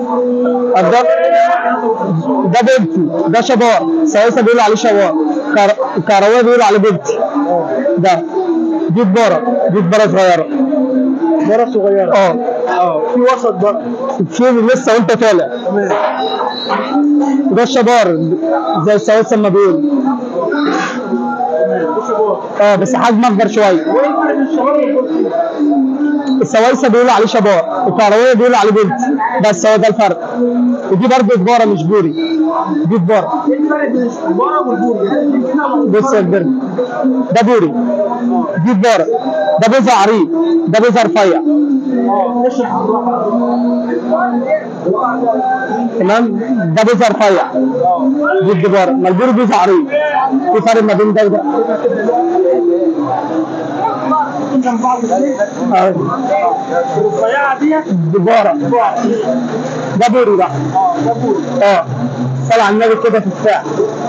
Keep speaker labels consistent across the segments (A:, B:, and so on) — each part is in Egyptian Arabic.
A: ده ده بنتي ده شبار سويسه بيقولوا عليه شبار كهر... كهربائي بيقولوا عليه بنتي ده دي دبارة دي دبارة صغيرة
B: مرة صغيرة
A: اه
B: اه في وسط بقى
A: في لسه وانت طالع
B: تمام
A: ده الشبار زي السويسه ما بيقول اه بس حجم اكبر شويه
B: وين فرق الشباب والبرتقال؟
A: السويسه بيقولوا عليه شبار الكهربائي بيقولوا عليه بنت بس هو ده الفرق ودي برضه دبارة مش بوري دي دبارة
B: ايه الفرق بين الشبارة والبوري؟
A: بص يا كبير ده بوري دي دبارة ده بوزة عريض ده بوزة رفيع
B: اه اشرح بالراحة
A: تمام ده بوزة رفيع دي الدبارة ما البوري بوزة عريض في فرق ما بين ده وده آه،
B: الرفيعة ديت
A: دبارة ده بوري بقى
B: اه ده بوري
A: اه صلى على النبي كده في الساعة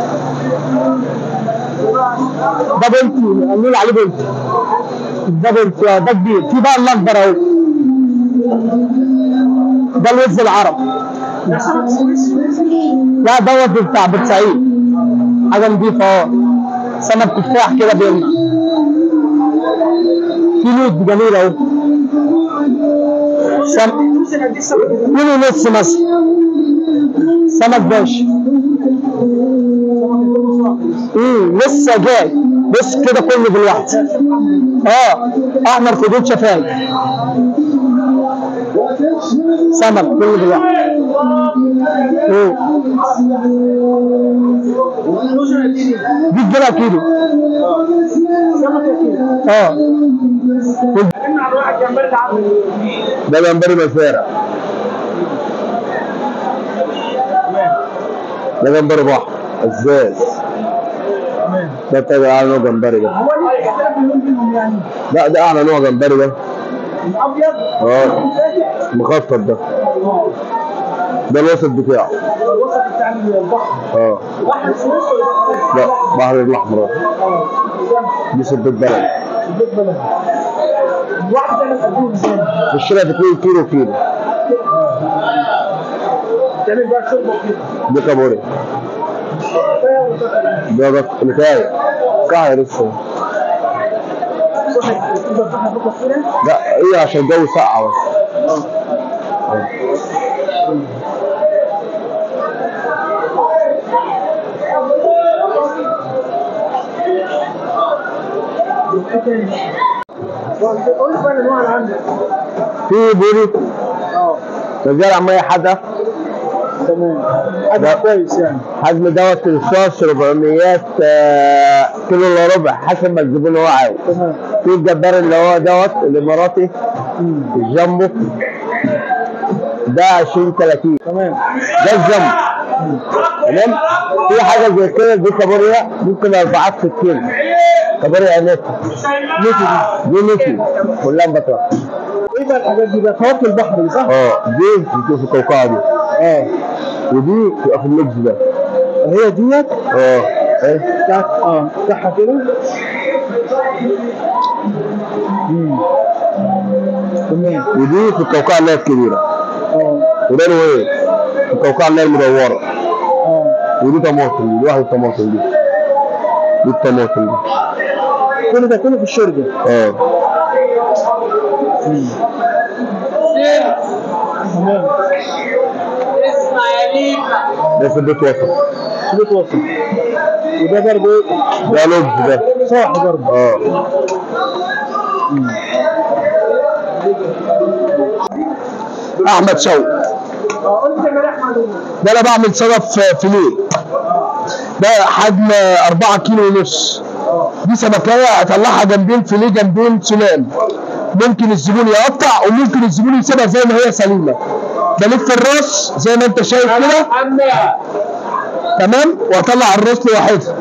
A: ده بنتي قالوا عليه بنتي ده بنتي اه ده كبير في بقى الاكبر اهو ده الوز العرب لا دوت بتاع بورسعيد حاجه نضيفه اه سمك تفاح كده بيلمع في لود جميل اهو سم... كيلو ونص مثلا سمك باشا امم لسه جاي بص كده كله بالواحد اه احمر خدود شفايف سمك كله بالواحد امم دي الجرعه كيلو اه
C: ده جمبري مسارة ده جمبري بحر ازاز ده طبعا اعلى نوع جمبري ده لا ده اعلى نوع جمبري ده
B: الابيض
C: اه مخطط ده ده الوسط بتاعه
B: الوسط بتاع البحر
C: اه
B: واحد سويس ولا
C: لا بحر الاحمر
B: اه
C: دي سدة بلد
B: البيت بلد الواحد ده من قديم ازاي؟
C: الشراء في 2 كيلو كيلو
B: تعمل بقى شربة كده
C: ده كابوري ده ده نكاية كاية لسه
B: صحي تقدر تفتح بكره كده
C: لا ايه عشان الجو ساقع بس
B: ايه تاني؟ قول لي بقى الانواع اللي عندك
C: في بوري
B: اه
C: رجال مية حدا
B: تمام حاجه
C: لا.
B: كويس يعني
C: حجم دوت الصوص 400 آه، كيلو الا ربع حسب ما الزبون هو عاوز
B: تمام
C: في الجبار اللي هو دوت الاماراتي
B: مم.
C: الجامبو ده 20 30
B: تمام
C: ده الجامبو تمام في حاجه زي كده دي كابوريا ممكن اربعات في الكيلو كابوريا نتي
B: نتي
C: دي نتي كلها بطرة
B: ايه بقى الحاجات دي بقى فواكه البحر دي صح؟
C: اه دي بتبقى في القوقعه دي
B: اه
C: ودي بتبقى في الميكس ده
B: هي ديت
C: اه ايه
B: بتاعت اه بتاعها كده مم. تمام
C: ودي في القوقعه اللي هي الكبيره
B: اه
C: وده له ايه؟ في القوقعه اللي هي المدوره
B: اه
C: ودي طماطم دي واحده طماطم دي دي الطماطم دي
B: كل ده كله في الشوربه
C: اه
B: تمام
C: ده في البيت وسط
B: بيت وسط وده برضه ايه؟
C: ده لوز ده
B: صاحي برضه
C: اه
A: احمد شوقي
B: اه قول لي تعمل ايه يا احمد
A: ده انا بعمل صدف فيليه ده حجم 4 كيلو ونص دي سمكية اطلعها جنبين فيليه جنبين سلام ممكن الزبون يقطع وممكن الزبون يسيبها زي ما هي سليمة بلف الراس زي ما انت شايف كده تمام واطلع الراس لوحدها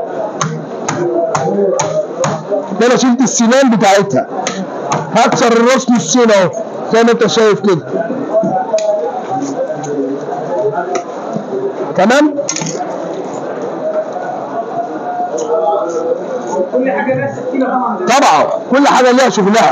A: ده انا شلت السنان بتاعتها هكسر الراس نصين اهو زي ما انت شايف كده تمام
B: كل حاجه لها سكينه طبعا
A: طبعا كل حاجه ليها شغلها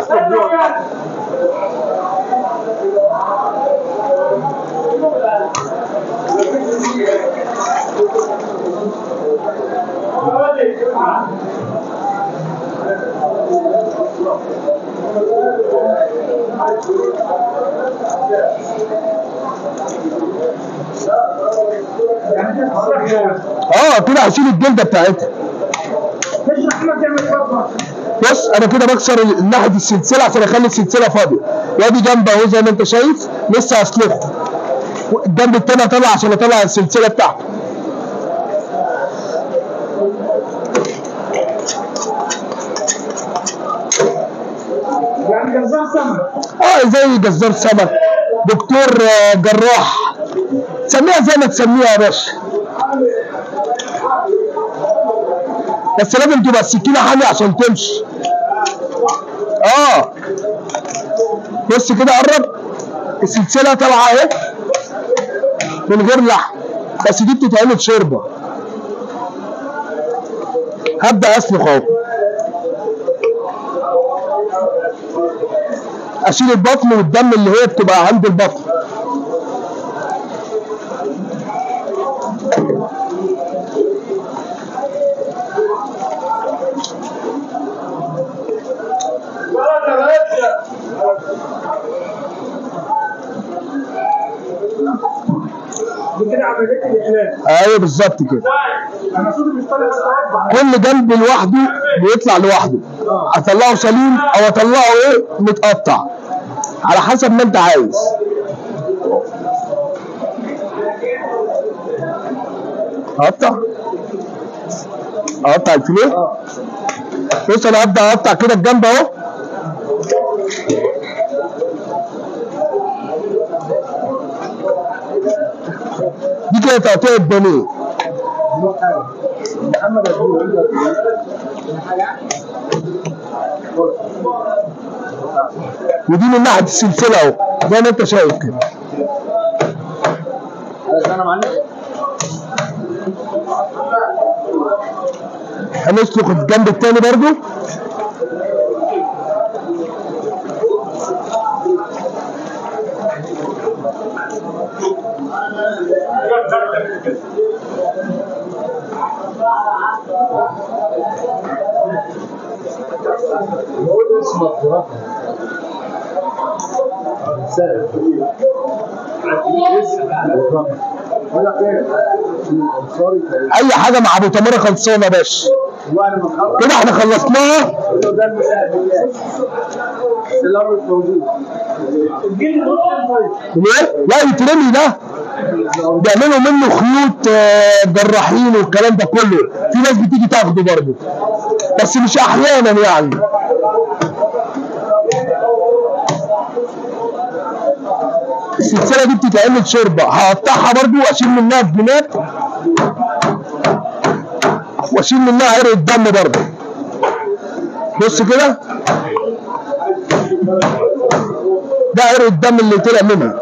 A: اه كده هشيل الجلده بتاعتها
B: مش احمد يعمل فتره
A: بص انا كده بكسر ال- ناحيه السلسله عشان اخلي السلسله فاضيه وادي جنب اهو زي ما انت شايف لسه هسلخه الجنب التاني اطلع عشان اطلع السلسله بتاعته
B: يعني جزار سمك
A: اه زي جزار سمك دكتور آه، جراح سميها زي ما تسميها يا باشا بس لازم تبقى السكينه حامية عشان تمشي اه بص كده قرب السلسله طالعه اهي من غير لحم بس دي بتتعمل شوربه هبدا اسلخ اهو اشيل البطن والدم اللي هي بتبقى عند البطن
B: دي كده عمليه الاحلال
A: ايوه بالظبط كده
B: انا صوتي مش طالع الصواب
A: كل جنب لوحده بيطلع لوحده اطلعه سليم او اطلعه ايه متقطع على حسب ما انت عايز اقطع اقطع الفيليه بص انا هبدا اقطع كده الجنب اهو دي كده تقطيع بانيه
B: محمد ابو
A: ودي من ناحيه السلسله اهو زي ما انت شايف كده
B: انا معلم
A: هنسلخ الجنب التاني برضو اي حاجه مع ابو تمره خلصانه يا باشا كده احنا خلصناها ليه؟ لا يترمي ده بيعملوا منه خيوط آه، جراحين والكلام ده كله في ناس بتيجي تاخده برضه بس مش احيانا يعني السلسله دي بتتعمل شوربه هقطعها برضه واشيل منها الجنات واشيل منها عرق الدم برضه بص كده ده عرق الدم اللي طلع منها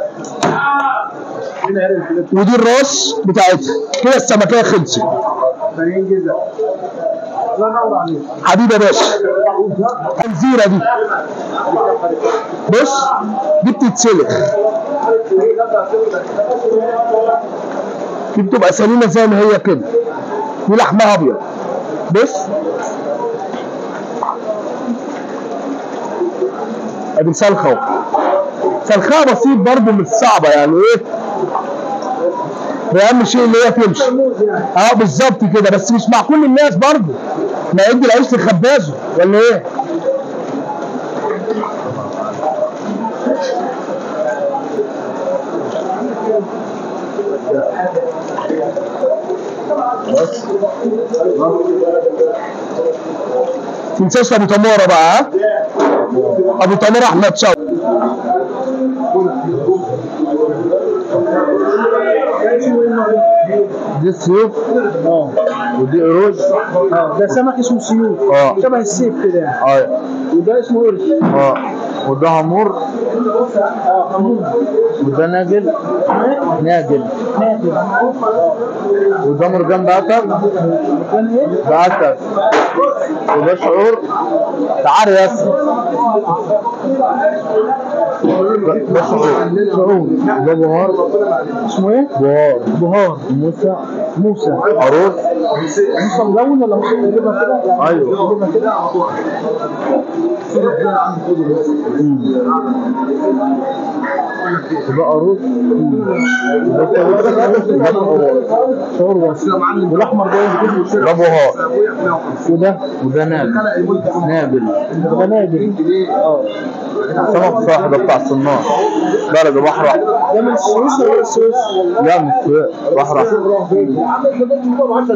A: ودي الراس بتاعتها كده السمكيه خلصت حبيبي يا باشا الزيره دي بص دي بتتسلخ دي بتبقى سليمه زي ما هي كده دي لحمها ابيض بص ادي سلخه اهو سلخها بسيط برضه مش صعبه يعني ايه هي اهم شيء اللي هي تمشي اه بالظبط كده بس مش مع كل الناس برضه ما يدي العيش لخبازه ولا ايه تنساش ابو تماره بقى ها ابو تماره احمد شوقي دي السيوف اه ودي قروش
B: ده سمك اسمه سيوف
A: اه
B: شبه السيف كده
A: اه
B: وده اسمه قرش
A: اه وده همور
B: اه حمود
A: وده ناجل ناجل
B: نادر
A: وده مرجان بعتب
B: كان ايه؟
A: بعتب وده شعور تعال يا اسطى ده- ده شعور شعور ده بهار
B: اسمه ايه؟
A: بهار
B: بهار
A: موسى موسى
C: عروس
A: موسى ملون ولا موسى نجيبها كده؟ يعني
C: أيوه.
A: نجيبها كده
C: يبقى عروس
A: شعور بس والاحمر ده يجيب
C: ده بهار
A: وده
C: وده نابل نابل
A: ده نادر اه
C: سمك صاحب ده بتاع الصناع درجة بحر أحمر
A: ده من السويس ولا السويس؟
C: لا من السويس بحر أحمر